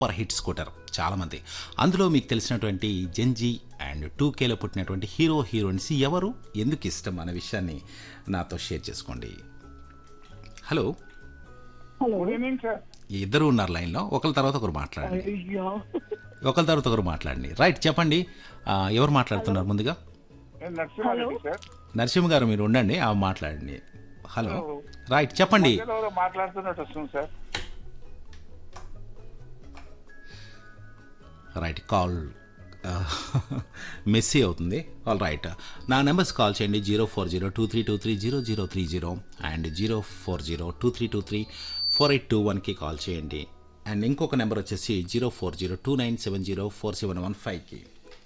Super hit scooter చాలామంది అందులో మీకు తెలిసినటువంటి జెంజీ అండ్ టూ కేలో పుట్టినటువంటి హీరో హీరోయిన్స్ ఎవరు ఎందుకు ఇష్టం అనే విషయాన్ని నాతో షేర్ చేసుకోండి hello hello good evening sir ఈ ఇద్దరు ఉన్నారు లైన్లో ఒకరి తర్వాత ఒకరు మాట్లాడండి అయ్యో ఒకరి తర్వాత ఒకరు మాట్లాడండి రైట్ చెప్పండి ఆ, ఎవరు మాట్లాడుతున్నారు ముందుగా నేను నరసింహారెడ్డి సార్ నరసింహ గారు మీరు ఉండండి ఆ మాట్లాడండి హలో రైట్ చెప్పండి మధ్యలో ఎవరో మాట్లాడుతున్నట్టు వస్తుంది సార్ రైట్ కాల్ మెస్సీ అవుతుంది ఆల్ రైట్ నా నెంబర్స్ కాల్ చేయండి zero four zero two three two three zero zero three zero and zero four zero two three two three four eight two వన్కి call చేయండి and ఇంకొక number వచ్చేసి zero four zero two nine seven zero four seven one ఫైవ్కి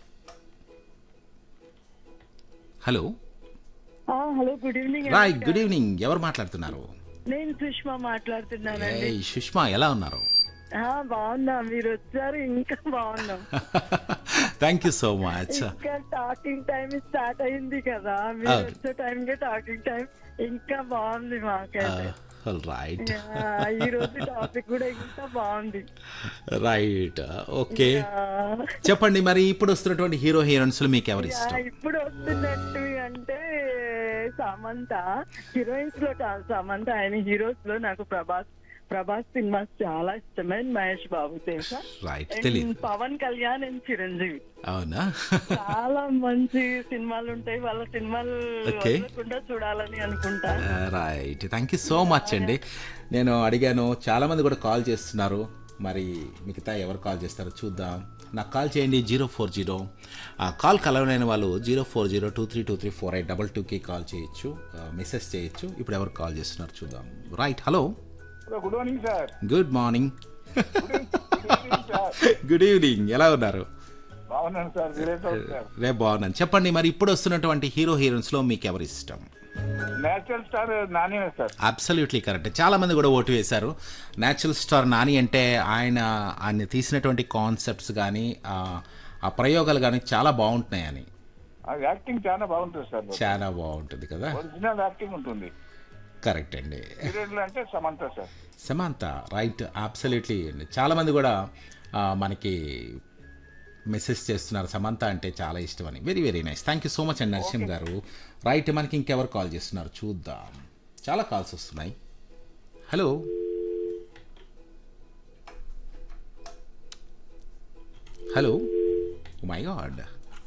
hello ఆ, hello good evening right good evening ఎవరు మాట్లాడుతున్నారు నేను సుష్మా మాట్లాడుతున్నానండి ఏయ్, సుష్మా ఎలా ఉన్నారు ఆ, బాగున్నా మీరు వచ్చారు ఇంకా బాగున్నాం థ్యాంక్ యూ సో మచ్ ఇంకా టాకింగ్ టైం స్టార్ట్ అయింది కదా మీరు అవును. వచ్చే టైం కి టాకింగ్ టైం ఇంకా బాగుంది మాకైతే రైట్ ఆ, ఈ రోజు టాపిక్ కూడా ఇంకా బాగుంది రైట్ ఓకే ఆ, చెప్పండి మరి ఇప్పుడు వస్తున్నటువంటి హీరో హీరోయిన్స్ మీకు ఎవరు ఆ, ఇష్టం ఇప్పుడు వస్తున్నట్టు అంటే సమంత హీరోయిన్స్ లో కాదు సమంత ఆయన హీరోస్ లో నాకు ప్రభాస్ ప్రభాస్ సినిమాస్ చాలా ఇష్టమైన మహేష్ బాబు తెలుసా రైట్ And తెలియదు పవన్ కళ్యాణ్ అండ్ చిరంజీవి అవునా చాలా మంచి సినిమాలు ఉంటాయి వాళ్ళ సినిమాలు Okay. వదలకుండా చూడాలని అనుకుంటా right thank you so much అండి నేను అడిగాను చాలా మంది కూడా కాల్ చేస్తున్నారు మరి మిగతా ఎవరు కాల్ చేస్తారో చూద్దాం నాకు కాల్ చేయండి జీరో ఫోర్ జీరో కాల్ కలవలేని వాళ్ళు zero four zero two three two three four eight double టూకి కాల్ చేయొచ్చు మెసేజ్ చేయొచ్చు ఇప్పుడు ఎవరు కాల్ చేస్తున్నారు చూద్దాం right hello good evening sir good morning good evening sir good evening ఎలా ఉన్నారు బాగున్నాను సార్ మీరే సార్ రేపు బాగున్నాను చెప్పండి మరి ఇప్పుడు వస్తున్నటువంటి హీరో హీరోయిన్స్లో మీకు ఎవరు ఇష్టం natural star Nani sir absolutely correct చాలా మంది కూడా ఓటు వేశారు న్యాచురల్ స్టార్ నాని అంటే ఆయన ఆయన తీసినటువంటి కాన్సెప్ట్స్ కానీ ఆ ప్రయోగాలు కానీ చాలా బాగుంటున్నాయని అది యాక్టింగ్ చాలా బాగుంటుంది సార్ చాలా బాగుంటుంది కదా ఒరిజినల్ యాక్టింగ్ ఉంటుంది కరెక్ట్ అండి హీరోయిన్లు అంటే Samantha sir Samantha right absolutely అండి చాలా మంది కూడా ఆ, మనకి మెసేజ్ చేస్తున్నారు సమంత అంటే చాలా ఇష్టం అని very very nice thank you so much అండి నరసింహ్ గారు రైట్ మనకి ఇంకెవరు కాల్ చేస్తున్నారు చూద్దాం చాలా కాల్స్ వస్తున్నాయి హలో హలో మై గాడ్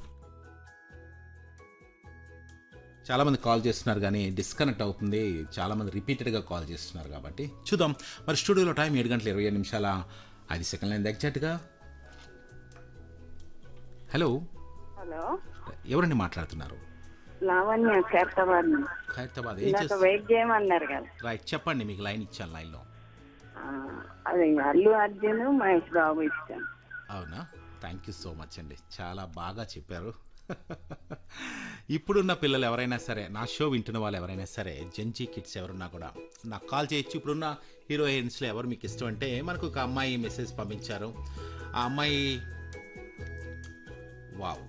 చాలా మంది కాల్ చేస్తున్నారు కానీ డిస్కనెక్ట్ అవుతుంది చాలా మంది రిపీటెడ్గా కాల్ చేస్తున్నారు కాబట్టి చూద్దాం మరి స్టూడియోలో టైం ఏడు గంటల ఇరవై నిమిషాల ఐదు సెకండ్లు అయింది ఎగ్జాక్ట్గా హలో హలో ఎవరండి మాట్లాడుతున్నారు లావణ్య ఖైరతాబాద్ నుంచి. ఖైరతాబాద్ ఏం ఇందాక చేస్తారు వెయిట్ చేయమన్నారు కదా రైట్ చెప్పండి మీకు లైన్ ఇచ్చాను లైన్లో ఆ, అది అల్లు అర్జున్ మహేష్ బాబు ఇష్టం అవునా థ్యాంక్ యూ సో మచ్ అండి చాలా బాగా చెప్పారు ఇప్పుడున్న పిల్లలు ఎవరైనా సరే నా షో వింటున్న వాళ్ళు ఎవరైనా సరే జెంజీ కిడ్స్ ఎవరున్నా కూడా నాకు కాల్ చేయొచ్చు ఇప్పుడున్న హీరోయిన్స్లో ఎవరు మీకు ఇష్టం అంటే మనకు ఒక అమ్మాయి మెసేజ్ పంపించారు ఆ అమ్మాయి వావ్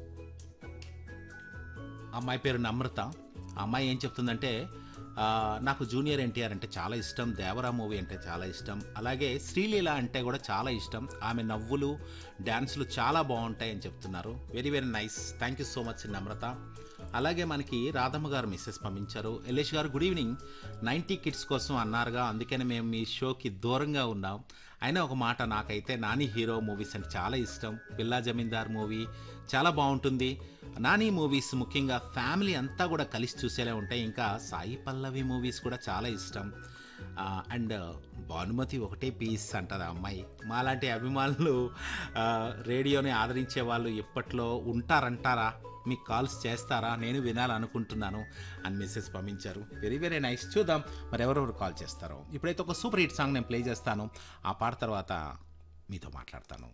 అమ్మాయి పేరు నమ్రత ఆ అమ్మాయి ఏం చెప్తుందంటే ఆ, నాకు జూనియర్ ఎన్టీఆర్ అంటే చాలా ఇష్టం దేవరా మూవీ అంటే చాలా ఇష్టం అలాగే శ్రీలీల అంటే కూడా చాలా ఇష్టం ఆమె నవ్వులు డ్యాన్సులు చాలా బాగుంటాయని చెప్తున్నారు very very nice thank you so much Namratha అలాగే మనకి రాధమ్మ గారు మెసేజ్ పంపించారు ఎల్లేష్ గారు గుడ్ ఈవినింగ్ నైంటీ కిడ్స్ కోసం అన్నారుగా అందుకని మేము మీ షోకి దూరంగా ఉన్నాం అయినా ఒక మాట నాకైతే నాని హీరో మూవీస్ అంటే చాలా ఇష్టం పిల్లా జమీందార్ మూవీ చాలా బాగుంటుంది నాని మూవీస్ ముఖ్యంగా ఫ్యామిలీ అంతా కూడా కలిసి చూసేలా ఉంటాయి ఇంకా సాయి పల్లవి మూవీస్ కూడా చాలా ఇష్టం ఆ, అండ్ భానుమతి ఒకటే పీస్ అంటది ఆ అమ్మాయి మాలాంటి అభిమానులు ఆ, రేడియోని ఆదరించే వాళ్ళు ఇప్పట్లో ఉంటారంటారా మీకు కాల్స్ చేస్తారా నేను వినాలనుకుంటున్నాను అని మెసేజ్ పంపించారు వెరీ వెరీ నైస్ చూద్దాం మరి ఎవరెవరు కాల్ చేస్తారో ఇప్పుడైతే ఒక సూపర్ హిట్ సాంగ్ నేను ప్లే చేస్తాను ఆ పాట తర్వాత మీతో మాట్లాడతాను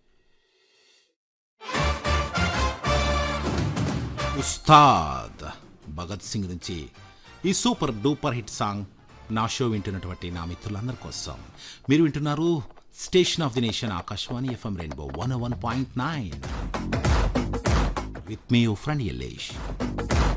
ఉస్తాద్ భగత్ సింగ్ నుంచి ఈ సూపర్ డూపర్ హిట్ సాంగ్ నా షో వింటున్నటువంటి నా మిత్రులందరి కోసం మీరు వింటున్నారు station of the nation Akashvani FM rainbow one one point nine with మీ ఫ్రెండ్ యల్లేష్